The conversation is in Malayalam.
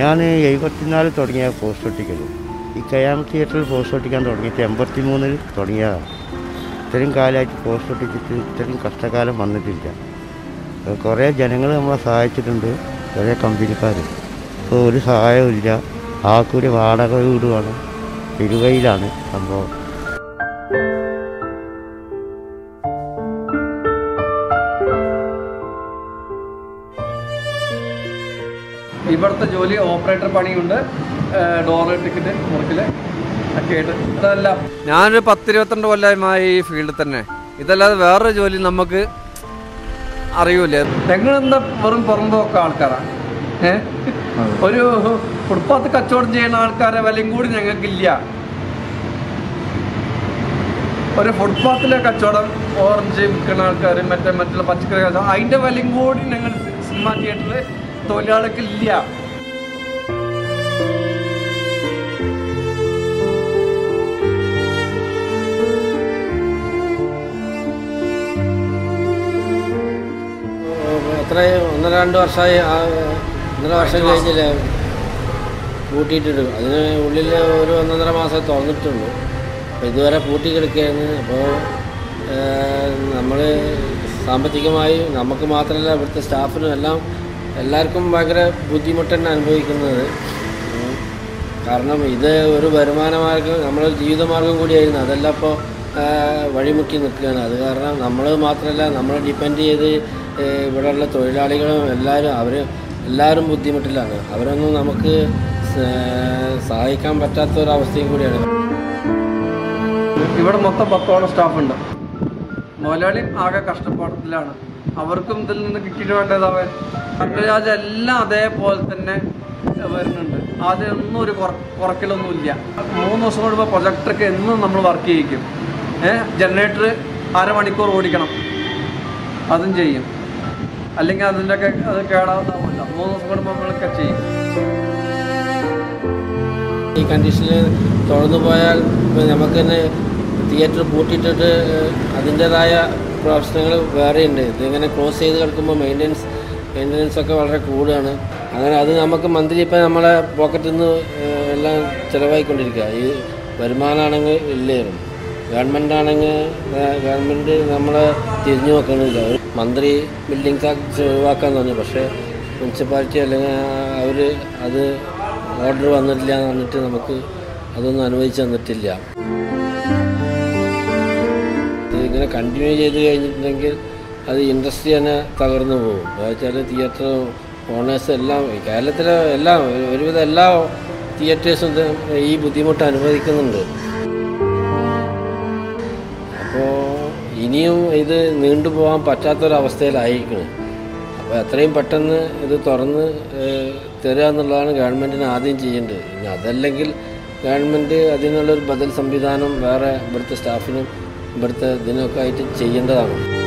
ഞാൻ എഴുപത്തിനാല് തുടങ്ങിയ പോസ്റ്റ് ഒട്ടിക്കൽ ഈ കയാം തിയേറ്ററിൽ പോസ്റ്റ് ഒട്ടിക്കാൻ തുടങ്ങിയിട്ട് എൺപത്തി മൂന്നിൽ തുടങ്ങിയതാണ് ഇത്രയും കാലമായിട്ട് പോസ്റ്റ് ഒട്ടിച്ചിട്ട് ഇത്രയും കഷ്ടകാലം വന്നിട്ടില്ല അപ്പോൾ കുറേ ജനങ്ങൾ നമ്മളെ സഹായിച്ചിട്ടുണ്ട് കുറേ കമ്പനിക്കാർ ഇപ്പോൾ ഒരു സഹായവും ഇല്ല ആൾക്കൊരു വാടക വീടുമാണ് തിരുവയിലാണ് സംഭവം ഇവിടുത്തെ ജോലി ഓപ്പറേറ്റർ പണിയുണ്ട് ഡോറ് ടിക്കറ്റ് മുറിക്കല് ഒക്കെ ആയിട്ട് അതല്ല ഞാനൊരു പത്തിരുപത്തിരണ്ട് കൊല്ലമായി ഈ ഫീൽഡിൽ തന്നെ ഇതല്ലാതെ വേറൊരു ജോലി നമുക്ക് അറിയൂലേ ഞങ്ങളെന്താ വെറും പുറമ്പോക്ക ആൾക്കാരാണ് ഏ ഒരു ഫുട്പാത്ത് കച്ചവടം ചെയ്യുന്ന ആൾക്കാരെ വിലയും കൂടി ഞങ്ങൾക്കില്ല ഒരു ഫുട്പാത്തിലെ കച്ചവടം ഓറഞ്ച് വിൽക്കുന്ന ആൾക്കാർ മറ്റേ മറ്റുള്ള പച്ചക്കറി കച്ചവടം അതിൻ്റെ വിലയും കൂടി ഞങ്ങൾ സിനിമ തിയേറ്ററിൽ തൊഴിലാളികൾക്കില്ല എത്ര ഒന്നര രണ്ട് വർഷമായി ആ, ഒന്നര വർഷം കഴിഞ്ഞില്ലേ പൂട്ടിയിട്ടിട്ട് അതിന് ഉള്ളിൽ ഒരു ഒന്നൊന്നര മാസം തുറന്നിട്ടുള്ളൂ അപ്പോൾ ഇതുവരെ പൂട്ടി കിടക്കുകയാണ് അപ്പോൾ നമ്മൾ സാമ്പത്തികമായി നമുക്ക് മാത്രമല്ല ഇവിടുത്തെ സ്റ്റാഫിനും എല്ലാം എല്ലാവർക്കും ഭയങ്കര ബുദ്ധിമുട്ട് തന്നെ അനുഭവിക്കുന്നത് ഉം. കാരണം ഇത് ഒരു വരുമാന മാർഗം നമ്മുടെ ജീവിതമാർഗം കൂടിയായിരുന്നു അതെല്ലാം ഇപ്പോൾ വഴിമുട്ടി നിൽക്കുകയാണ് അത് കാരണം നമ്മൾ മാത്രമല്ല നമ്മൾ ഡിപ്പെൻഡ് ചെയ്ത് ഏഹ്, ഇവിടെയുള്ള തൊഴിലാളികളും എല്ലാവരും അവർ എല്ലാവരും ബുദ്ധിമുട്ടിലാണ് അവരൊന്നും നമുക്ക് സ- സഹായിക്കാൻ പറ്റാത്ത ഒരു അവസ്ഥയും കൂടിയാണ് ഇവിടെ മൊത്തം പത്തോളം സ്റ്റാഫ് ഉണ്ട് മുതലാളി ആകെ കഷ്ടപ്പാടത്തിലാണ് അവർക്കും ഇതിൽ നിന്ന് കിട്ടിയിട്ട് വേണ്ടതാവൻ കണ്ടരാജ് എല്ലാം അതേപോലെ തന്നെ വരുന്നുണ്ട് ആദ്യം ഒന്നും ഒരു കുറ- കുറയ്ക്കലൊന്നുമില്ല മൂന്ന് ദിവസം കൂടുമ്പോൾ പ്രൊജക്ടർക്ക് എന്നും നമ്മൾ വർക്ക് ചെയ്യിക്കും ഏഹ് ജനറേറ്റർ അരമണിക്കൂർ ഓടിക്കണം അതും ചെയ്യും അല്ലെങ്കിൽ അതിൻ്റെയൊക്കെ അത് കേടാവുന്നില്ല മൂന്ന് ദിവസം കൂടുമ്പോൾ നമ്മളൊക്കെ ചെയ്യും ഈ കണ്ടീഷനിൽ തുറന്നു പോയാൽ ഇപ്പം നമുക്ക് തന്നെ തിയേറ്റർ പൂട്ടിയിട്ടിട്ട് അതിൻ്റെതായ പ്രശ്നങ്ങൾ വേറെയുണ്ട് ഇതിങ്ങനെ ക്ലോസ് ചെയ്ത് കിടക്കുമ്പോൾ മെയിൻ്റനൻസ് മെയിൻ്റനൻസ് ഒക്കെ വളരെ കൂടുതലാണ് അങ്ങനെ അത് നമുക്ക് മന്ത്ലി ഇപ്പം നമ്മളെ പോക്കറ്റിൽ നിന്ന് ഏഹ്, എല്ലാം ചിലവായിക്കൊണ്ടിരിക്കുക ഈ വരുമാനമാണെങ്കിൽ ഇല്ലായിരുന്നു ഗവൺമെൻറ് ആണെങ്കിൽ ഗവൺമെൻറ് നമ്മളെ തിരിഞ്ഞു നോക്കണില്ല ഒരു മന്ത്രി ബിൽഡിംഗ് ടാക്സ് ഒഴിവാക്കാൻ പറഞ്ഞു പക്ഷേ മുനിസിപ്പാലിറ്റി അല്ലെങ്കിൽ അവർ അത് ഓർഡർ വന്നിട്ടില്ല എന്ന് പറഞ്ഞിട്ട് നമുക്ക് അതൊന്നും അനുവദിച്ച് തന്നിട്ടില്ല ഇത് ഇങ്ങനെ കണ്ടിന്യൂ ചെയ്ത് കഴിഞ്ഞിട്ടുണ്ടെങ്കിൽ അത് ഇൻഡസ്ട്രി തന്നെ തകർന്നു പോകും വെച്ചാൽ തിയേറ്റർ ഓണേഴ്സ് എല്ലാം കേരളത്തിലെ എല്ലാ ഒരു- ഒരുവിധം എല്ലാ തിയേറ്റേഴ്സും ഇത് ഈ ബുദ്ധിമുട്ട് അനുഭവിക്കുന്നുണ്ട് അപ്പോൾ ഇനിയും ഇത് നീണ്ടുപോകാൻ പറ്റാത്തൊരവസ്ഥയിലായിരിക്കണം അപ്പോൾ എത്രയും പെട്ടെന്ന് ഇത് തുറന്ന് ഏഹ്, തരിക എന്നുള്ളതാണ് ഗവൺമെൻറ്റിന് ആദ്യം ചെയ്യേണ്ടത് ഇനി അതല്ലെങ്കിൽ ഗവൺമെൻറ് അതിനുള്ളൊരു ബദൽ സംവിധാനം വേറെ ഇവിടുത്തെ സ്റ്റാഫിനും ഇവിടുത്തെ ഇതിനൊക്കെ ആയിട്ട് ചെയ്യേണ്ടതാണ്